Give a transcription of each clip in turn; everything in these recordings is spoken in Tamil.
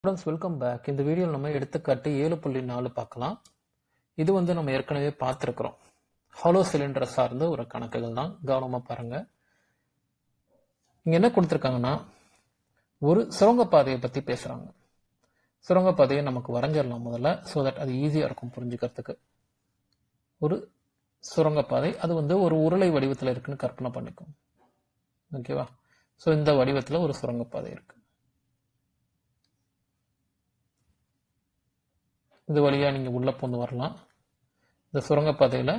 ஸ்டூடெண்ட்ஸ் வெல்கம் பேக் இந்த வீடியோவில் நம்ம எடுத்துக்காட்டு ஏழு புள்ளி நாலு பார்க்கலாம் இது வந்து நம்ம ஏற்கனவே பார்த்துருக்குறோம் ஹாலோ சிலிண்டர் சார்ந்த ஒரு கணக்குகள் தான் கவனமாக பாருங்க இங்கே என்ன கொடுத்துருக்காங்கன்னா ஒரு சுரங்கப்பாதையை பற்றி பேசுகிறாங்க சுரங்கப்பாதையை நமக்கு வரைஞ்சிடலாம் முதல்ல ஸோ தட் அது ஈஸியாக இருக்கும் புரிஞ்சுக்கிறதுக்கு ஒரு சுரங்கப்பாதை அது வந்து ஒரு உருளை வடிவத்தில் இருக்குன்னு கற்பனை பண்ணிக்கும் ஓகேவா ஸோ இந்த வடிவத்தில் ஒரு சுரங்கப்பாதை இருக்கு இது வழியா நீங்க உள்ள பூந்து வரலாம் இந்த சுரங்கப்பாதையில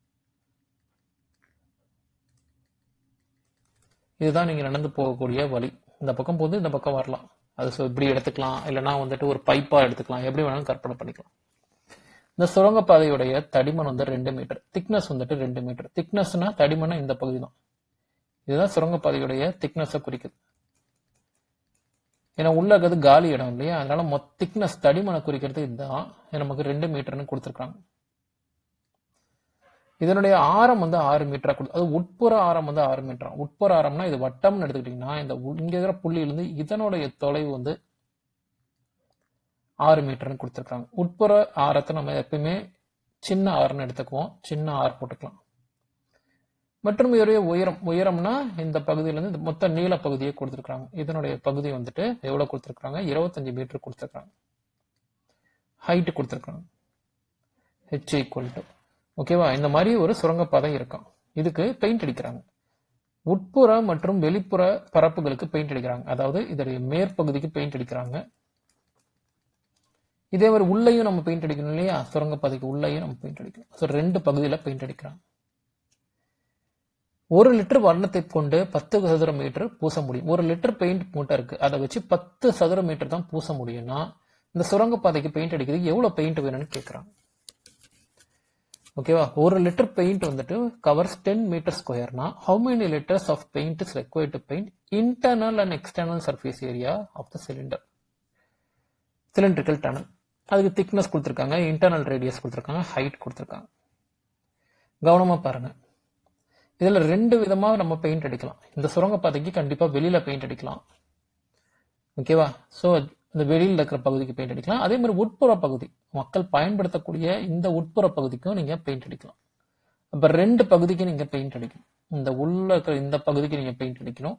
இதுதான் நீங்க நடந்து போகக்கூடிய வழி இந்த பக்கம் போது இந்த பக்கம் வரலாம் அது so இப்படி எடுத்துக்கலாம் இல்லைன்னா வந்துட்டு ஒரு பைப்பா எடுத்துக்கலாம் எப்படி வேணாலும் கற்பனை பண்ணிக்கலாம் இந்த சுரங்கப்பாதையுடைய தடிமன் வந்து ரெண்டு மீட்டர் திக்னஸ் வந்துட்டு ரெண்டு மீட்டர் திக்னஸ்னா தடிமனா இந்த பகுதி தான் இதுதான் சுரங்கப்பாதையுடைய திக்னஸை குறிக்குது ஏன்னா உள்ள இருக்கிறது காலி இடம் இல்லையா அதனால மொத்த திக்னஸ் தடிமனை குறிக்கிறது இதுதான் இது நமக்கு ரெண்டு மீட்டர்னு கொடுத்துருக்காங்க இதனுடைய ஆரம் வந்து ஆறு மீட்டரா கொடு அது உட்புற ஆரம் வந்து ஆறு மீட்டரா உட்புற ஆரம்னா இது வட்டம்னு எடுத்துக்கிட்டீங்கன்னா இந்த உள்- இங்க இருக்கிற புள்ளியிலிருந்து இதனுடைய தொலைவு வந்து ஆறு மீட்டர்னு கொடுத்துருக்காங்க உட்புற ஆரத்தை நம்ம எப்பயுமே சின்ன ஆறுன்னு எடுத்துக்குவோம் சின்ன ஆர் போட்டுக்கலாம் மற்றும் இதனுடைய உயரம் உயரம்னா இந்த பகுதியிலிருந்து இந்த மொத்த நீள பகுதியை கொடுத்துருக்காங்க இதனுடைய பகுதி வந்துட்டு எவ்வளவு கொடுத்துருக்காங்க இருபத்தஞ்சு மீட்டர் கொடுத்துருக்காங்க ஹைட் கொடுத்துருக்காங்க ஹெச் ஈக்குவல் டு ஓகேவா இந்த மாதிரி ஒரு சுரங்கப்பாதை இருக்கும் இதுக்கு பெயிண்ட் அடிக்கிறாங்க உட்புற மற்றும் வெளிப்புற பரப்புகளுக்கு பெயிண்ட் அடிக்கிறாங்க அதாவது இதோடைய மேற்பகுதிக்கு பெயிண்ட் அடிக்கிறாங்க இதே மாதிரி உள்ளேயும் நம்ம பெயிண்ட் அடிக்கணும் இல்லையா சுரங்கப்பாதைக்கு உள்ளேயும் நம்ம பெயிண்ட் அடிக்கணும் ஸோ ரெண்டு பகுதியில பெயிண்ட் அடிக்கிறாங்க ஒரு லிட்டர் வர்ணத்தை கொண்டு பத்து சதுர மீட்டர் பூச முடியும் ஒரு லிட்டர் பெயிண்ட் மூட்டை இருக்கு அதை வச்சு பத்து சதுர மீட்டர் தான் பூச முடியும்னா இந்த சுரங்கப்பாதைக்கு பெயிண்ட் அடிக்கிறதுக்கு எவ்வளவு பெயிண்ட் வேணும்னு கேட்குறாங்க ஓகேவா ஒரு லிட்டர் பெயிண்ட் வந்துட்டு கவர்ஸ் டென் மீட்டர் ஸ்கொயர்னா how many litres of paint is required to paint internal and external surface area of the cylinder cylindrical tunnel அதுக்கு திக்னஸ் கொடுத்துருக்காங்க இன்டர்னல் ரேடியஸ் கொடுத்துருக்காங்க ஹைட் கொடுத்துருக்காங்க கவனமா பாருங்க இதுல ரெண்டு விதமா நம்ம பெயிண்ட் அடிக்கலாம் இந்த சுரங்கப்பாதைக்கு கண்டிப்பா வெளியில பெயிண்ட் அடிக்கலாம் ஓகேவா சோ இந்த வெளியில இருக்கிற பகுதிக்கு பெயிண்ட் அடிக்கலாம் அதே மாதிரி உட்புற பகுதி மக்கள் பயன்படுத்தக்கூடிய இந்த உட்புற பகுதிக்கும் நீங்க பெயிண்ட் அடிக்கலாம் அப்ப ரெண்டு பகுதிக்கு நீங்க பெயிண்ட் அடிக்கணும் இந்த உள்ள இருக்கிற இந்த பகுதிக்கு நீங்க பெயிண்ட் அடிக்கணும்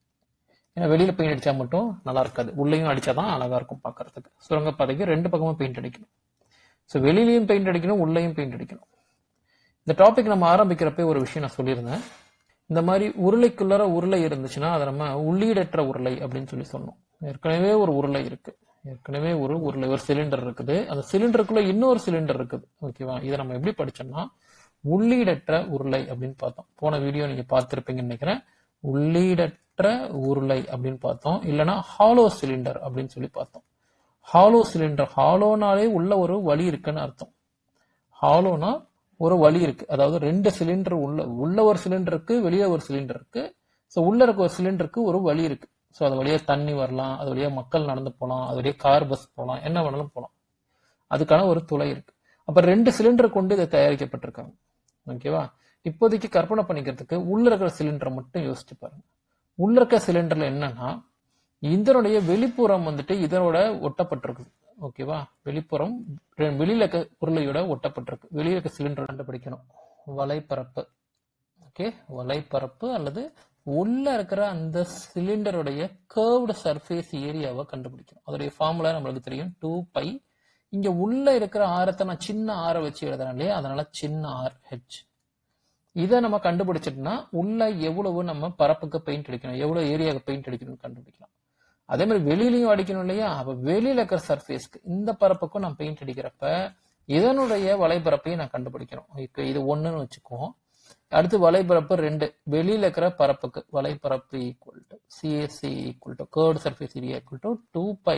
ஏன்னா வெளியில பெயிண்ட் அடிச்சா மட்டும் நல்லா இருக்காது உள்ளேயும் அடிச்சாதான் அழகா இருக்கும் பார்க்கிறதுக்கு சுரங்கப்பாதைக்கு ரெண்டு பக்கமும் பெயிண்ட் அடிக்கணும் ஸோ வெளியிலயும் பெயிண்ட் அடிக்கணும் உள்ளேயும் பெயிண்ட் அடிக்கணும் இந்த டாபிக் நம்ம ஆரம்பிக்கிறப்ப ஒரு விஷயம் நான் சொல்லியிருந்தேன் இந்த மாதிரி உருளைக்குள்ளார உருளை இருந்துச்சுன்னா அதை நம்ம உள்ளீடற்ற உருளை அப்படின்னு சொல்லி சொன்னோம் ஏற்கனவே ஒரு உருளை இருக்கு ஏற்கனவே ஒரு உருளை ஒரு சிலிண்டர் இருக்குது அந்த சிலிண்டருக்குள்ள இன்னொரு சிலிண்டர் இருக்குது ஓகேவா இதை நம்ம எப்படி படிச்சோம்னா உள்ளீடற்ற உருளை அப்படின்னு பார்த்தோம் போன வீடியோ நீங்க பார்த்திருப்பீங்கன்னு நினைக்கிறேன் உள்ளீடற்ற உருளை அப்படின்னு பார்த்தோம் இல்லைன்னா ஹாலோ சிலிண்டர் அப்படின்னு சொல்லி பார்த்தோம் ஹாலோ சிலிண்டர் ஹாலோனாலே உள்ள ஒரு வழி இருக்குன்னு அர்த்தம் ஹாலோனா ஒரு வழி இருக்கு அதாவது ரெண்டு சிலிண்டர் உள்ள உள்ள ஒரு சிலிண்டர் இருக்கு வெளியே ஒரு சிலிண்டர் இருக்கு ஸோ உள்ள இருக்க ஒரு சிலிண்டருக்கு ஒரு வழி இருக்கு ஸோ அது வழியா தண்ணி வரலாம் அது வழியா மக்கள் நடந்து போகலாம் அது வழியா கார் பஸ் போகலாம் என்ன வேணாலும் போகலாம் அதுக்கான ஒரு துளை இருக்கு அப்ப ரெண்டு சிலிண்டர் கொண்டு இதை தயாரிக்கப்பட்டிருக்காங்க ஓகேவா இப்போதைக்கு கற்பனை பண்ணிக்கிறதுக்கு உள்ள இருக்கிற சிலிண்டரை மட்டும் யோசிச்சு பாருங்க உள்ள இருக்க சிலிண்டர்ல என்னன்னா இதனுடைய வெளிப்புறம் வந்துட்டு இதனோட ஒட்டப்பட்டிருக்குது ஓகேவா வெளிப்புறம் ரெ- வெளியில இருக்க உருளையோட ஒட்டப்பட்டிருக்கு வெளியில இருக்க சிலிண்டர் கண்டுபிடிக்கணும் வலைப்பரப்பு ஓகே வலைப்பரப்பு அல்லது உள்ள இருக்கிற அந்த சிலிண்டருடைய கர்வ்டு சர்ஃபேஸ் ஏரியாவை கண்டுபிடிக்கணும் அதோடைய ஃபார்முலா நம்மளுக்கு தெரியும் டூ பை இங்க உள்ள இருக்கிற ஆரத்தை நான் சின்ன ஆரை வச்சு எழுதுறேன் இல்லையா அதனால சின்ன ஆர் ஹெச் இதை நம்ம கண்டுபிடிச்சிட்டோம்னா உள்ள எவ்வளவு நம்ம பரப்புக்கு பெயிண்ட் அடிக்கணும் எவ்வளவு ஏரியாவுக்கு பெயிண்ட் அடிக்கணும்னு கண்டுபிடிக்கலாம் அதே மாதிரி வெளியிலயும் அடிக்கணும் இல்லையா அப்ப வெளியில இருக்கிற சர்ஃபேஸ்க்கு இந்த பரப்புக்கும் நான் பெயிண்ட் அடிக்கிறப்ப இதனுடைய வலைபரப்பையும் நான் கண்டுபிடிக்கணும் இப்போ இது ஒண்ணுன்னு வச்சுக்குவோம் அடுத்து வலைபரப்பு ரெண்டு வெளியில இருக்கிற பரப்புக்கு வலைபரப்பு equal to CSC equal to curved surface area equal to two pi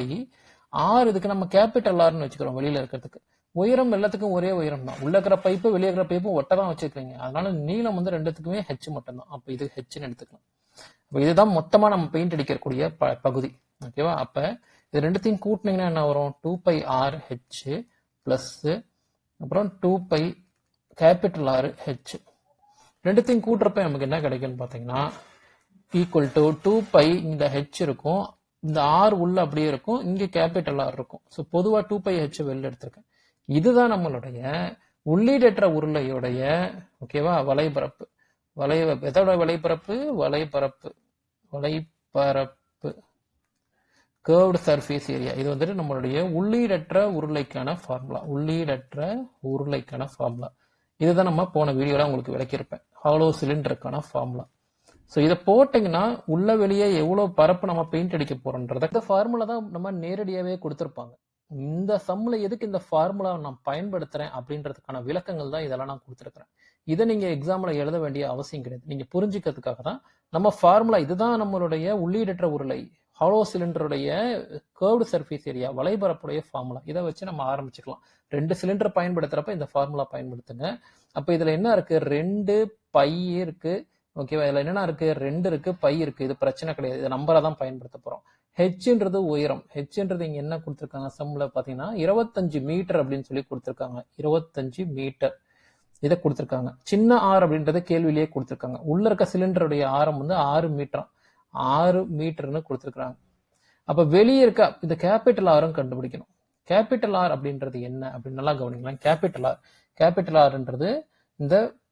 ஆறு இதுக்கு நம்ம கேபிட்டல் ஆர்னு வச்சுக்கிறோம் வெளியில இருக்கிறதுக்கு உயரம் எல்லாத்துக்கும் ஒரே உயரம் தான் உள்ள இருக்கிற பைப்பு வெளியே இருக்கிற பைப்பும் ஒட்ட தான் வச்சிருக்கீங்க அதனால நீளம் வந்து ரெண்டுத்துக்குமே ஹெச் மட்டும் தான் அப்ப இது ஹெச்னு எடுத்துக்கலாம் அப்ப இதுதான் மொத்தமா நம்ம பெயிண்ட் அடிக்கக்கூடிய ப- பகுதி ஓகேவா அப்ப இது ரெண்டுத்தையும் கூட்டினீங்கன்னா என்ன வரும் two pi r h plus அப்புறம் two pi capital R h ரெண்டுத்தையும் கூட்டுறப்ப நமக்கு என்ன கிடைக்கும்னு பாத்தீங்கன்னா ஈக்குவல் டு டூ பை இந்த ஹெச் இருக்கும் இந்த ஆர் உள்ள அப்படியே இருக்கும் இங்க கேபிட்டல் ஆர் இருக்கும் ஸோ பொதுவா டூ பை ஹெச் வெளில எடுத்திருக்கேன் இதுதான் நம்மளுடைய உள்ளீடற்ற உருளையுடைய ஓகேவா வலைபரப்பு வலை எதோட வலைபரப்பு வலைபரப்பு வலைபரப்பு கேர்வ்டு சர்ஃபேஸ் ஏரியா இது வந்துட்டு நம்மளுடைய உள்ளீடற்ற உருளைக்கான ஃபார்முலா உள்ளீடற்ற உருளைக்கான ஃபார்முலா இதுதான் நம்ம போன வீடியோல உங்களுக்கு விளக்கியிருப்பேன் ஹாலோ சிலிண்டருக்கான ஃபார்முலா ஸோ இதை போட்டிங்கன்னா உள்ள வெளியே எவ்வளோ பரப்பு நம்ம பெயிண்ட் அடிக்க போறோன்றத இந்த ஃபார்முலா தான் நம்ம நேரடியாகவே கொடுத்துருப்பாங்க இந்த சம்மில் எதுக்கு இந்த ஃபார்முலா நான் பயன்படுத்துறேன் அப்படின்றதுக்கான விளக்கங்கள் தான் இதெல்லாம் நான் கொடுத்துருக்கிறேன் இதை நீங்க எக்ஸாம்ல எழுத வேண்டிய அவசியம் கிடையாது நீங்க புரிஞ்சுக்கிறதுக்காக தான் நம்ம ஃபார்முலா இதுதான் நம்மளுடைய உள்ளீடற்ற உருளை ஹாலோ சிலிண்டருடைய கேர்வ்டு சர்ஃபேஸ் ஏரியா வலைபரப்புடைய ஃபார்முலா இதை வச்சு நம்ம ஆரம்பிச்சுக்கலாம் ரெண்டு சிலிண்டர் பயன்படுத்துறப்ப இந்த ஃபார்முலா பயன்படுத்துங்க அப்ப இதுல என்ன இருக்கு ரெண்டு பை இருக்கு ஓகேவா இதுல என்னென்ன இருக்கு ரெண்டு இருக்கு பை இருக்கு இது பிரச்சனை கிடையாது இது நம்பரை தான் பயன்படுத்த போறோம் ஹெச்ன்றது உயரம் ஹெச்ன்றது இங்க என்ன கொடுத்துருக்காங்க சம்ல பாத்தீங்கன்னா இருபத்தஞ்சு மீட்டர் அப்படின்னு சொல்லி கொடுத்துருக்காங்க இருபத்தஞ்சு மீட்டர் இதை கொடுத்துருக்காங்க சின்ன ஆர் அப்படின்றத கேள்வியிலேயே கொடுத்துருக்காங்க உள்ள இருக்க சிலிண்டருடைய ஆரம் வந்து ஆறு மீட்டர் ஆறு மீட்டர்னு கொடுத்துருக்காங்க அப்ப வெளியே இருக்க இந்த கேபிட்டல் ஆரும் கண்டுபிடிக்கணும் கேபிட்டல் ஆர் அப்படின்றது என்ன அப்படின்னு நல்லா கவனிக்கலாம் கேபிட்டல் ஆர் கேபிட்டல் ஆர்ன்றது இந்த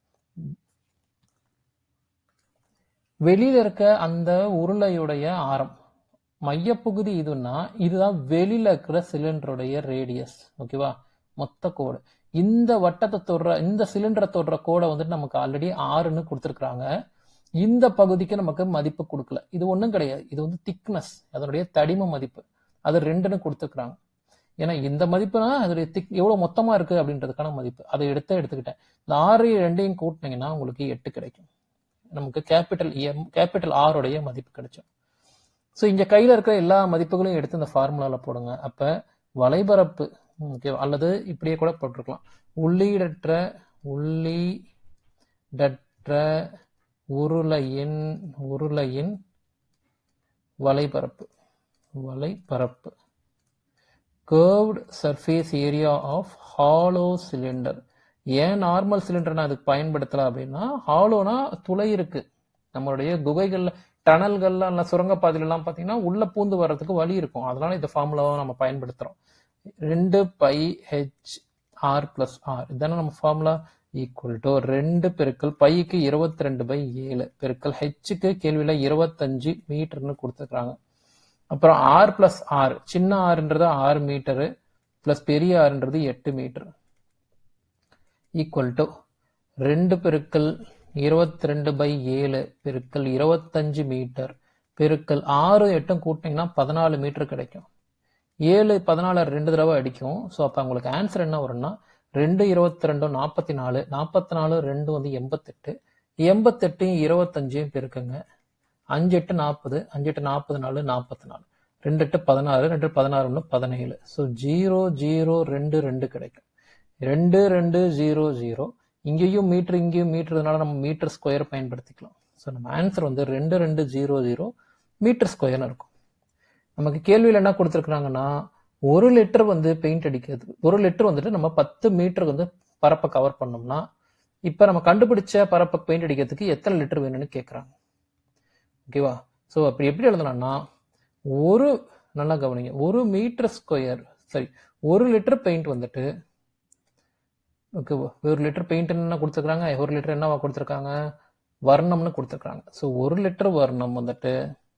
வெளியில இருக்க அந்த உருளையுடைய ஆரம் மையப்பகுதி இதுன்னா இதுதான் வெளியில இருக்கிற சிலிண்டருடைய ரேடியஸ் ஓகேவா மொத்த கோடு இந்த வட்டத்தை தொடுற இந்த சிலிண்டரை தொடுற கோடை வந்துட்டு நமக்கு ஆல்ரெடி ஆறுன்னு கொடுத்துருக்காங்க இந்த பகுதிக்கு நமக்கு மதிப்பு கொடுக்கல இது ஒன்றும் கிடையாது இது வந்து திக்னஸ் அதனுடைய தடிம மதிப்பு அது ரெண்டுன்னு கொடுத்துருக்குறாங்க ஏன்னா இந்த மதிப்புனா அதோடைய திக் எவ்வளவு மொத்தமா இருக்கு அப்படின்றதுக்கான மதிப்பு அதை எடுத்து எடுத்துக்கிட்டேன் இந்த ஆறு ரெண்டையும் கூட்டினீங்கன்னா உங்களுக்கு எட்டு கிடைக்கும் நமக்கு கேபிட்டல் எம் கேபிட்டல் ஆருடைய மதிப்பு கிடைக்கும் ஸோ இங்க கையில இருக்கிற எல்லா மதிப்புகளையும் எடுத்து இந்த ஃபார்முலால போடுங்க அப்ப வலைபரப்பு ஓகே அல்லது இப்படியே கூட போட்டிருக்கலாம் உள்ளீடற்ற உள்ளீடற்ற உருளையின் உருளையின் வலைபரப்பு வலைபரப்பு curved surface area of hollow cylinder ஏன் நார்மல் சிலிண்டர் நான் அதுக்கு பயன்படுத்தல அப்படின்னா ஹாலோனா துளை இருக்கு நம்மளுடைய குகைகள்ல டனல்கள்ல இல்ல சுரங்கப்பாதையில எல்லாம் பாத்தீங்கன்னா உள்ள பூந்து வர்றதுக்கு வழி இருக்கும் அதனால இந்த ஃபார்முலாவை நம்ம பயன்படுத்துறோம் ரெண்டு pi h r plus r இதானே நம்ம ஃபார்முலா ஈக்குவல் டு ரெண்டு பெருக்கல் பைக்கு இருபத்தி ரெண்டு பை ஏழு பெருக்கல் ஹெச்சுக்கு கேள்வியில இருபத்தஞ்சு மீட்டர்னு கொடுத்துருக்காங்க அப்புறம் ஆர் பிளஸ் ஆர் சின்ன ஆறுன்றது ஆறு மீட்டரு பிளஸ் பெரிய ஆறுன்றது எட்டு மீட்டர் ஈக்குவல் டு ரெண்டு பெருக்கல் இருபத்தி ரெண்டு பை ஏழு பெருக்கல் இருபத்தஞ்சு மீட்டர் பெருக்கல் ஆறு எட்டும் கூட்டினீங்கன்னா பதினாலு மீட்டர் கிடைக்கும் ஏழு பதினாலு ரெண்டு தடவை அடிக்கும் ஸோ அப்போ உங்களுக்கு ஆன்சர் என்ன வரும்னா ரெண்டு இருபத்தி ரெண்டும் நாற்பத்தி நாலு நாற்பத்தி நாலு ரெண்டு வந்து எண்பத்தெட்டு எண்பத்தெட்டையும் இருபத்தஞ்சையும் பெருக்குங்க அஞ்சு எட்டு நாற்பது அஞ்சு எட்டு நாற்பது நாலு நாற்பத்தி நாலு ரெண்டு எட்டு பதினாறு ரெண்டு பதினாறு ஒன்று பதினேழு ஸோ ஜீரோ ஜீரோ ரெண்டு ரெண்டு கிடைக்கும் ரெண்டு ரெண்டு ஜீரோ ஜீரோ இங்கேயும் மீட்டர் இங்கேயும் மீட்டர்னால நம்ம மீட்டர் ஸ்கொயர் பயன்படுத்திக்கலாம் ஸோ நம்ம ஆன்சர் வந்து ரெண்டு ரெண்டு ஜீரோ ஜீரோ மீட்டர் ஸ்கொயர்னு இருக்கும் நமக்கு கேள்வியில் என்ன கொடுத்துருக்குறாங்கன்னா ஒரு லிட்டர் வந்து பெயிண்ட் அடிக்கிறது ஒரு லிட்டர் வந்துட்டு நம்ம பத்து மீட்டர் வந்து பரப்பை கவர் பண்ணோம்னா இப்போ நம்ம கண்டுபிடிச்ச பரப்பை பெயிண்ட் அடிக்கிறதுக்கு எத்தனை லிட்டர் வேணும்னு கேட்குறாங்க ஓகேவா ஸோ அப்படி எப்படி எழுதலாம்னா ஒரு நல்லா கவனிங்க ஒரு மீட்டர் ஸ்கொயர் சரி ஒரு லிட்டர் பெயிண்ட் வந்துட்டு ஓகேவா ஒரு லிட்டர் பெயிண்ட் என்ன கொடுத்துருக்காங்க ஒரு லிட்டர் என்னவா கொடுத்துருக்காங்க வர்ணம்னு கொடுத்துருக்காங்க ஸோ ஒரு லிட்டர் வர்ணம் வந்துட்டு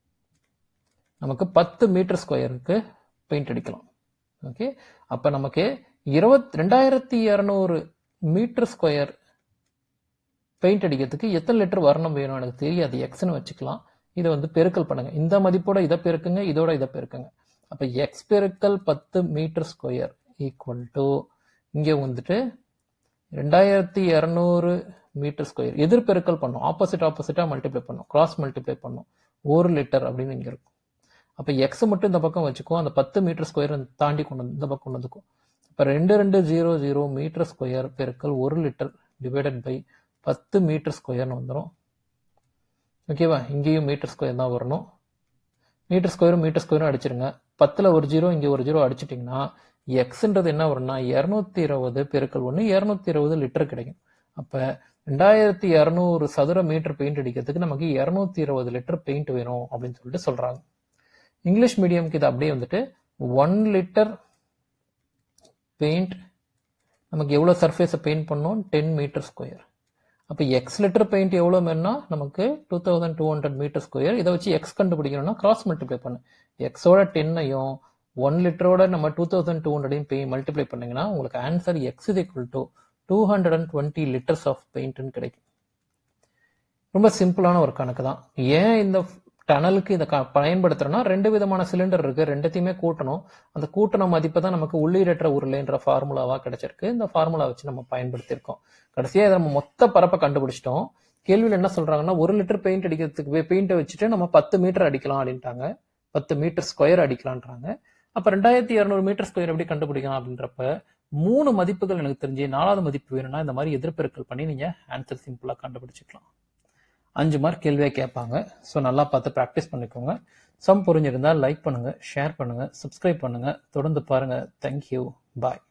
நமக்கு பத்து மீட்டர் ஸ்கொயருக்கு பெயிண்ட் அடிக்கலாம் ஓகே அப்போ நமக்கு இருபத் ரெண்டாயிரத்தி இரநூறு மீட்டர் ஸ்கொயர் பெயிண்ட் அடிக்கிறதுக்கு எத்தனை லிட்டர் வர்ணம் வேணும் எனக்கு தெரியாது எக்ஸ்னு வச்சுக்கலாம் இதை வந்து பெருக்கல் பண்ணுங்க இந்த மதிப்போட இதை பெருக்குங்க இதோட இதை பெருக்குங்க அப்ப எக்ஸ் பெருக்கல் பத்து மீட்டர் ஸ்கொயர் ஈக்குவல் டு இங்கே வந்துட்டு ரெண்டாயிரத்தி இரநூறு மீட்டர் ஸ்கொயர் எதிர் பெருக்கல் பண்ணும் ஆப்போசிட் ஆப்போசிட்டா மல்டிப்ளை பண்ணும் கிராஸ் மல்டிப்ளை பண்ணும் ஒரு லிட்டர் அப்படின்னு இங்க இருக்கும் அப்ப எக்ஸ் மட்டும் இந்த பக்கம் வச்சுக்கோ அந்த பத்து மீட்டர் ஸ்கொயர் தாண்டி கொண்டு வந்து இந்த பக்கம் கொண்டு வந்துக்கும் இப்ப ரெண்டு ரெண்டு ஜீரோ ஜீரோ மீட்டர் ஸ்கொயர் பெருக்கல் ஒரு லிட்டர் டிவைடட் பை பத்து மீட்டர் ஸ்கொயர்னு வந்துடும் ஓகேவா இங்கேயும் மீட்டர் ஸ்கொயர் தான் வரணும் மீட்டர் ஸ்கொயரும் மீட்டர் ஸ்கொயரும் அடிச்சிருங்க பத்தில் ஒரு ஜீரோ இங்கே ஒரு ஜீரோ அடிச்சிட்டிங்கன்னா எக்ஸ்ன்றது என்ன வரும்னா இரநூத்தி இருபது பெருக்கல் ஒன்று இரநூத்தி இருபது லிட்டர் கிடைக்கும் அப்போ ரெண்டாயிரத்தி இரநூறு சதுர மீட்டர் பெயிண்ட் அடிக்கிறதுக்கு நமக்கு இரநூத்தி இருபது லிட்டர் பெயிண்ட் வேணும் அப்படின்னு சொல்லிட்டு சொல்கிறாங்க இங்கிலீஷ் மீடியம்க்கு இது அப்படியே வந்துட்டு ஒன் லிட்டர் பெயிண்ட் நமக்கு எவ்வளோ சர்ஃபேஸை பெயிண்ட் பண்ணோம் டென் மீட்டர் ஸ்கொயர் அப்போ எக்ஸ் லிட்டர் பெயிண்ட் எவ்வளோ வேணும்னா நமக்கு two thousand two hundred metre square இதை வச்சு எக்ஸ் கண்டுபிடிக்கணும்னா கிராஸ் மல்டிப்ளை பண்ணு எக்ஸோட டென்னையும் ஒன் லிட்டரோட நம்ம டூ தௌசண்ட் டூ ஹண்ட்ரடையும் பெய் மல்டிப்ளை பண்ணீங்கன்னா உங்களுக்கு answer x is equal to two hundred and twenty litres of பெயிண்ட்னு கிடைக்கும் ரொம்ப சிம்பிளான ஒரு கணக்கு தான் ஏன் இந்த டனலுக்கு இதை க- பயன்படுத்துறோம்னா ரெண்டு விதமான சிலிண்டர் இருக்கு ரெண்டுத்தையுமே கூட்டணும் அந்த கூட்டின மதிப்பு தான் நமக்கு உள்ளீடற்ற உருளைன்ற ஃபார்முலாவா கிடைச்சிருக்கு இந்த ஃபார்முலா வச்சு நம்ம பயன்படுத்தியிருக்கோம் கடைசியா இதை நம்ம மொத்த பரப்பை கண்டுபிடிச்சிட்டோம் கேள்வியில் என்ன சொல்றாங்கன்னா ஒரு லிட்டர் பெயிண்ட் அடிக்கிறதுக்கு பெயிண்டை வச்சுட்டு நம்ம பத்து மீட்டர் அடிக்கலாம் அப்படின்ட்டாங்க பத்து மீட்டர் ஸ்கொயர் அடிக்கலான்றாங்க அப்ப ரெண்டாயிரத்தி இரநூறு மீட்டர் ஸ்கொயர் எப்படி கண்டுபிடிக்கலாம் அப்படின்றப்ப மூணு மதிப்புகள் எனக்கு தெரிஞ்சு நாலாவது மதிப்பு வேணும்னா இந்த மாதிரி எதிர்பெருக்கல் பண்ணி நீங்க ஆன்சர் சிம்பிளா கண்டுபிடிச்சிக்கலாம் அஞ்சு மார்க் கேள்வியாக கேட்பாங்க ஸோ நல்லா பார்த்து ப்ராக்டிஸ் பண்ணிக்கோங்க சம் புரிஞ்சிருந்தா லைக் பண்ணுங்க ஷேர் பண்ணுங்க சப்ஸ்கிரைப் பண்ணுங்க தொடர்ந்து பாருங்க தேங்க்யூ பாய்